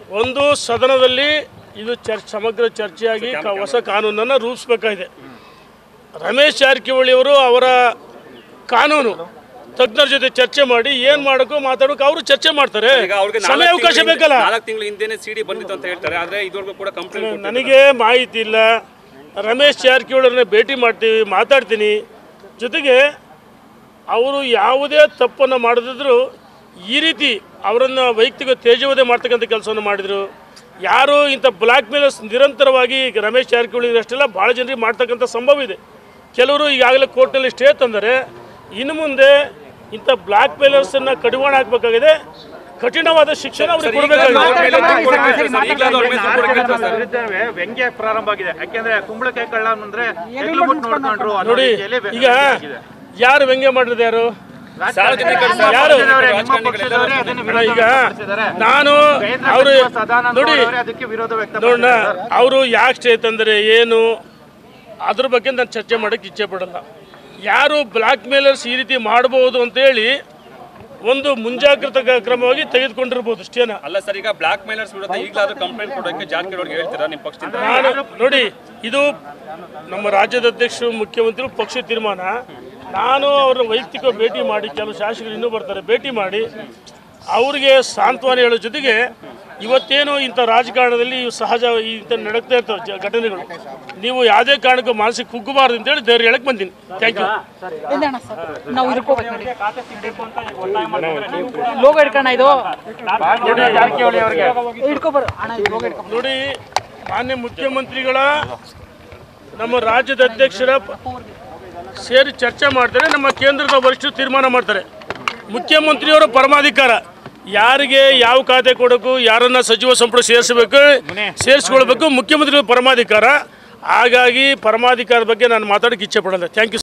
ಒಂದು ಸದನದಲ್ಲಿ ಇದು ಚರ್ ಸಮಗ್ರ ಚರ್ಚೆಯಾಗಿ ಕ- ಹೊಸ ಕಾನೂನನ್ನು ರೂಪಿಸಬೇಕಾಗಿದೆ ರಮೇಶ್ ಜಾರಕಿಹೊಳಿ ಅವರು ಅವರ ಕಾನೂನು ತಜ್ಞರ ಜೊತೆ ಚರ್ಚೆ ಮಾಡಿ ಏನ್ ಮಾಡಬೇಕು ಮಾತಾಡೋಕೆ ಅವರು ಚರ್ಚೆ ಮಾಡ್ತಾರೆ ಈಗ ಅವ್ರಿಗೆ ಸಮಯ ಅವಕಾಶ ಬೇಕಲ್ಲ ನಾಲ್ಕು ತಿಂಗಳ ಹಿಂದೆನೆ ಸಿಡಿ ಬಂದಿತ್ತು ಅಂತ ಹೇಳ್ತಾರೆ ಆದ್ರೆ ಇದುವರೆಗೂ ಕೂಡ ಕಂಪ್ಲೇಂಟ್ ನನಗೆ ಮಾಹಿತಿ ಇಲ್ಲ ರಮೇಶ್ ಜಾರಕಿಹೊಳಿಯವ್ರನ್ನ ಭೇಟಿ ಮಾಡ್ತೀವಿ ಮಾತಾಡ್ತೀನಿ ಜೊತೆಗೆ ಅವರು ಯಾವುದೇ ತಪ್ಪನ್ನು ಮಾಡದಿದ್ರು ಈ ರೀತಿ ಅವರನ್ನು ವೈಯಕ್ತಿಕ ತೇಜವಧೆ ಮಾಡ್ತಕ್ಕಂಥ ಕೆಲಸವನ್ನು ಮಾಡಿದರು ಯಾರು ಇಂಥ ಬ್ಲ್ಯಾಕ್ ಮೇಲರ್ಸ್ ನಿರಂತರವಾಗಿ ಈಗ ರಮೇಶ್ ಜಾರಕಿಹೊಳಿ ಅಷ್ಟೆಲ್ಲ ಭಾಳ ಜನರಿಗೆ ಮಾಡ್ತಕ್ಕಂಥ ಸಂಭವ ಇದೆ ಕೆಲವರು ಈಗಾಗಲೇ ಕೋರ್ಟ್ನಲ್ಲಿ ಸ್ಟೇ ತಂದರೆ ಇನ್ನು ಮುಂದೆ ಇಂಥ ಬ್ಲ್ಯಾಕ್ ಮೇಲರ್ಸನ್ನು ಕಡಿವಾಣ ಹಾಕಬೇಕಾಗಿದೆ ಕಠಿಣವಾದ ಶಿಕ್ಷಣ ಅವ್ರಿಗೆ ಕೊಡಬೇಕಾಗಿದೆ ವಿರುದ್ಧವೇ ವ್ಯಂಗ್ಯ ಪ್ರಾರಂಭ ಆಗಿದೆ ಯಾಕೆಂದ್ರೆ ಕುಂಬಳಕಾಯಿ ಕಳ್ಳ ಅಂದ್ರೆ ಹೆಗ್ಲು ಮುಟ್ಟು ನೋಡ್ಕೊಂಡ್ರು ಅನ್ನೋ ನೋಡಿ ರೀತಿಯಲ್ಲಿ ವ್ಯ- ಈಗ ಯಾರು ವ್ಯಂಗ್ಯ ಮಾಡಿರೋದು ಯಾರು ಯಾರು ಪಕ್ಷದವರೇ, ನಿಮ್ಮ ಪಕ್ಷದವರೇ ಅದನ್ನು ವಿರೋಧ ಈಗ ವ್ಯಕ್ತಪಡಿಸಿದ್ದಾರೆ. ನಾನು ಕೇಂದ್ರ ಅವರು ಸಚಿವ ಸದಾನಂದ ನೋಡಿ ಗೌಡ ಅವರೇ ಅದಕ್ಕೆ ವಿರೋಧ ನೋಡೋಣ ವ್ಯಕ್ತಪಡಿಸಿದ್ದಾರೆ ಅವರು ಯಾಕೆ ಸ್ಟೇ ತಂದರೆ ಏನು ಅದ್ರ ಬಗ್ಗೆ ನಾನು ಚರ್ಚೆ ಮಾಡೋಕ್ಕೆ ಇಚ್ಛೆ ಪಡಲ್ಲ ಯಾರು ಬ್ಲ್ಯಾಕ್ ಮೇಲರ್ಸ್ ಈ ರೀತಿ ಮಾಡ್ಬೋದು ಅಂತೇಳಿ ಒಂದು ಮುಂಜಾಗ್ರತಾ ಕ್ರಮವಾಗಿ ತೆಗೆದುಕೊಂಡಿರ್ಬೋದು ಸ್ಟೇನ ಅಲ್ಲ ಸರ್ ಈಗ ಬ್ಲಾಕ್ ಮೇಲರ್ಸ್ ವಿರುದ್ಧ ಈಗಲಾದ್ರೂ ಕಂಪ್ಲೇಂಟ್ ಕೊಡೋಕೆ ಜಾರಕಿಹೊಳಿ ಹೇಳ್ತೀರಾ ನಿಮ್ಮ ಪಕ್ಷದಿಂದ ನಾನು ನೋಡಿ ಇದು ನಮ್ಮ ರಾಜ್ಯದ ಅಧ್ಯಕ್ಷರು ಮುಖ್ಯಮಂತ್ರಿ ಪಕ್ಷ ತೀರ್ಮಾನ ನಾನು ಅವ್ರನ್ನ ವೈಯಕ್ತಿಕ ಭೇಟಿ ಮಾಡಿ ಕೆಲವು ಶಾಸಕರು ಇನ್ನೂ ಬರ್ತಾರೆ ಭೇಟಿ ಮಾಡಿ ಅವ್ರಿಗೆ ಸಾಂತ್ವನ ಹೇಳೋ ಜೊತೆಗೆ ಇವತ್ತೇನು ಇಂಥ ರಾಜಕಾರಣದಲ್ಲಿ ಇವು ಸಹಜ ಇಂಥ ನಡಕ್ತಾ ಇರ್ತವೆ ಜ- ಘಟನೆಗಳು ನೀವು ಯಾವುದೇ ಕಾರಣಕ್ಕೂ ಮಾನಸಿಕ ಕುಗ್ಗಬಾರ್ದು ಅಂತೇಳಿ ಧೈರ್ಯ ಹೇಳಕ್ ಬಂದೀನಿ ಥ್ಯಾಂಕ್ ಯು ಎಂದಣ್ಣ ಸರ್ ನಾವು ಇದಕ್ಕೋಗ್ಬೇಕು ನೋಡಿ ಲೋಗೋ ಹಿಡ್ಕಣ ಇದು ಜಾರಕಿಹೊಳಿ ಅವರಿಗೆ ಹಿಡ್ಕೊಬಾರ ಅಣ್ಣ ಇದು ಲೋಗೋ ಹಿಡ್ಕೊ ನೋಡಿ ಮಾನ್ಯ ಮುಖ್ಯಮಂತ್ರಿಗಳ ನಮ್ಮ ರಾಜ್ಯದ ಅಧ್ಯಕ್ಷರ ಪ- ಸೇರಿ ಚರ್ಚೆ ಮಾಡ್ತಾರೆ ನಮ್ಮ ಕೇಂದ್ರದ ವರಿಷ್ಠರು ತೀರ್ಮಾನ ಮಾಡ್ತಾರೆ ಮುಖ್ಯಮಂತ್ರಿಯವರ ಪರಮಾಧಿಕಾರ ಯಾರಿಗೆ ಯಾವ ಖಾತೆ ಕೊಡಬೇಕು ಯಾರನ್ನ ಸಚಿವ ಸಂಪುಟ ಸೇರಿಸಬೇಕು ಸೇರಿಸ್ಕೊಳ್ಬೇಕು ಮುಖ್ಯಮಂತ್ರಿಗಳ ಪರಮಾಧಿಕಾರ ಹಾಗಾಗಿ ಪರಮಾಧಿಕಾರದ ಬಗ್ಗೆ ನಾನು ಮಾತಾಡೋಕ್ಕೆ ಇಚ್ಛೆ ಪಡಲ್ಲ ಥ್ಯಾಂಕ್ ಯು